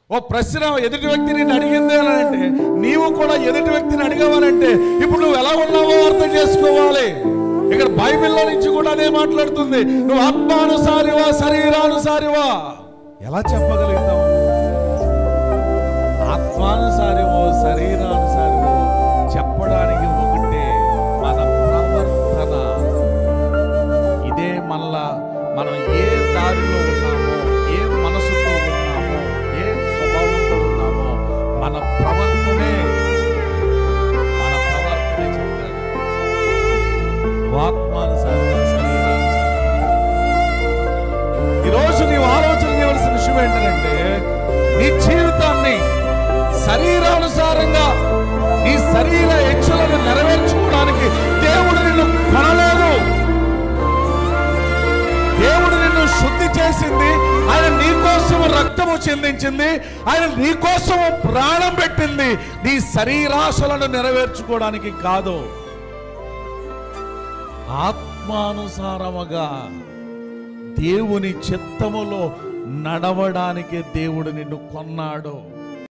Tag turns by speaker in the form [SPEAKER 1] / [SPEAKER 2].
[SPEAKER 1] ఓ ప్రశ్న ఎదుటి వ్యక్తి నిన్ను అడిగింది అని అంటే నీవు కూడా ఎదుటి వ్యక్తిని అడిగావనంటే ఇప్పుడు నువ్వు ఎలా ఉన్నావో అర్థం చేసుకోవాలి ఇక్కడ బైబిల్లో నుంచి కూడా అదే మాట్లాడుతుంది నువ్వు ఆత్మానుసారివా శరీరానుసారివా ఎలా చెప్పగలుగుతావు ఆత్మానుసారివో శరీరానుసారివో చెప్పడానికి ఒకటే మన ప్రవర్తన ఇదే మనలా మనం ఏ దారిలో ఉన్నామో ఏ మనసుతో ఉన్నామో ఏ స్వభావంతో ఉన్నామో మన ప్రవర్తనే మన ప్రవర్తనే చెప్తారు నువ్వు ఆత్మానుసారిగా శరీరానుసారిగా ఈరోజు నీవు ఆలోచన చేయవలసిన విషయం ఏంటంటే నీ జీవితాన్ని శరీరానుసారంగా నీ శరీర ఇచ్చలను నెరవేర్చుకోవడానికి దేవుడు నిన్ను కొనలేదు దేవుడు నిన్ను శుద్ధి చేసింది ఆయన నీ కోసం రక్తము చెందించింది ఆయన నీ కోసం ప్రాణం పెట్టింది నీ శరీరాశలను నెరవేర్చుకోవడానికి కాదు ఆత్మానుసారముగా దేవుని చిత్తములో నడవడానికి దేవుడు నిన్ను కొన్నాడు